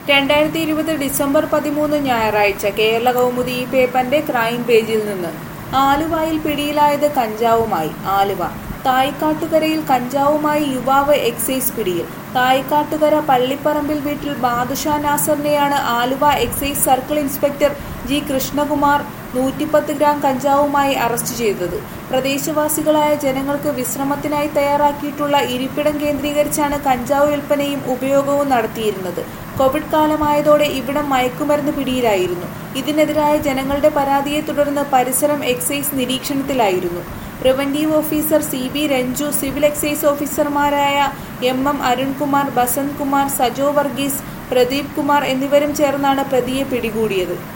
രണ്ടായിരത്തി ഇരുപത് ഡിസംബർ പതിമൂന്ന് ഞായറാഴ്ച കേരള കൗമുദി ഈ പേപ്പറിന്റെ ക്രൈം പേജിൽ നിന്ന് ആലുവായിൽ പിടിയിലായത് കഞ്ചാവുമായി ആലുവ തായ്ക്കാട്ടുകരയിൽ കഞ്ചാവുമായി യുവാവ് എക്സൈസ് പിടിയിൽ തായ്ക്കാട്ടുകര പള്ളിപ്പറമ്പിൽ വീട്ടിൽ ബാദുഷാ നാസറിനെയാണ് Aluva excise circle inspector G Krishnakumar നൂറ്റിപ്പത്ത് ഗ്രാം കഞ്ചാവുമായി അറസ്റ്റ് ചെയ്തത് പ്രദേശവാസികളായ ജനങ്ങൾക്ക് വിശ്രമത്തിനായി തയ്യാറാക്കിയിട്ടുള്ള ഇരിപ്പിടം കേന്ദ്രീകരിച്ചാണ് കഞ്ചാവ് വിൽപ്പനയും ഉപയോഗവും നടത്തിയിരുന്നത് കോവിഡ് കാലമായതോടെ ഇവിടം മയക്കുമരുന്ന് പിടിയിലായിരുന്നു ഇതിനെതിരായ ജനങ്ങളുടെ പരാതിയെ തുടർന്ന് പരിസരം എക്സൈസ് നിരീക്ഷണത്തിലായിരുന്നു preventive officer C B Ranju civil excise ഓഫീസർമാരായ എം എം അരുൺകുമാർ ബസന്ത് കുമാർ സജോ വർഗീസ് പ്രദീപ് കുമാർ എന്നിവരും ചേർന്നാണ് പ്രതിയെ പിടികൂടിയത്